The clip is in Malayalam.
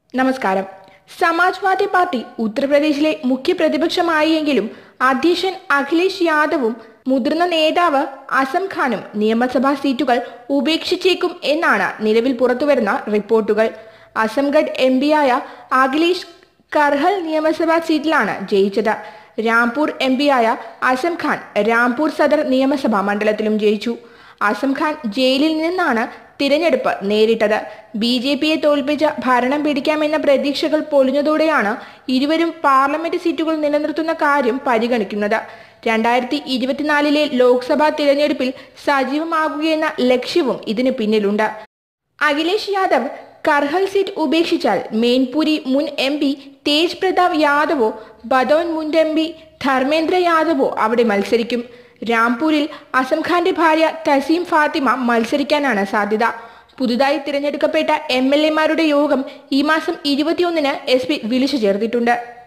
നമസ്കാരം സമാജ്വാദി പാർട്ടി ഉത്തർപ്രദേശിലെ മുഖ്യ പ്രതിപക്ഷമായി എങ്കിലും അധ്യക്ഷൻ അഖിലേഷ് യാദവും മുതിർന്ന നേതാവ് അസം ഖാനും നിയമസഭാ സീറ്റുകൾ ഉപേക്ഷിച്ചേക്കും എന്നാണ് നിലവിൽ പുറത്തുവരുന്ന റിപ്പോർട്ടുകൾ അസംഗഡ് എം പിയായ അഖിലേഷ് കർഹൽ നിയമസഭാ സീറ്റിലാണ് ജയിച്ചത് രാംപൂർ എം പിയായ അസം ഖാൻ രാംപൂർ സദർ നിയമസഭാ മണ്ഡലത്തിലും ജയിച്ചു അസം ഖാൻ ജയിലിൽ നിന്നാണ് തിരഞ്ഞെടുപ്പ് നേരിട്ടത് ബി ജെ പിയെ തോൽപ്പിച്ച് ഭരണം പിടിക്കാമെന്ന പ്രതീക്ഷകൾ പൊളിഞ്ഞതോടെയാണ് ഇരുവരും പാർലമെന്റ് സീറ്റുകൾ നിലനിർത്തുന്ന കാര്യം പരിഗണിക്കുന്നത് രണ്ടായിരത്തി ഇരുപത്തിനാലിലെ ലോക്സഭാ തിരഞ്ഞെടുപ്പിൽ സജീവമാകുകയെന്ന ലക്ഷ്യവും ഇതിന് പിന്നിലുണ്ട് അഖിലേഷ് യാദവ് കർഹൽ സീറ്റ് ഉപേക്ഷിച്ചാൽ മെയിൻപുരി മുൻ എം പി തേജ് പ്രതാപ് യാദവോ ബദോൻ മുൻ എം പി ധർമ്മേന്ദ്ര യാദവോ അവിടെ മത്സരിക്കും രാംപൂരിൽ അസം ഖാന്റെ ഭാര്യ തസീം ഫാത്തിമ മത്സരിക്കാനാണ് സാധ്യത പുതുതായി തിരഞ്ഞെടുക്കപ്പെട്ട എം എൽ എമാരുടെ യോഗം ഈ മാസം ഇരുപത്തിയൊന്നിന് എസ് പി വിളിച്ചു ചേർത്തിട്ടുണ്ട്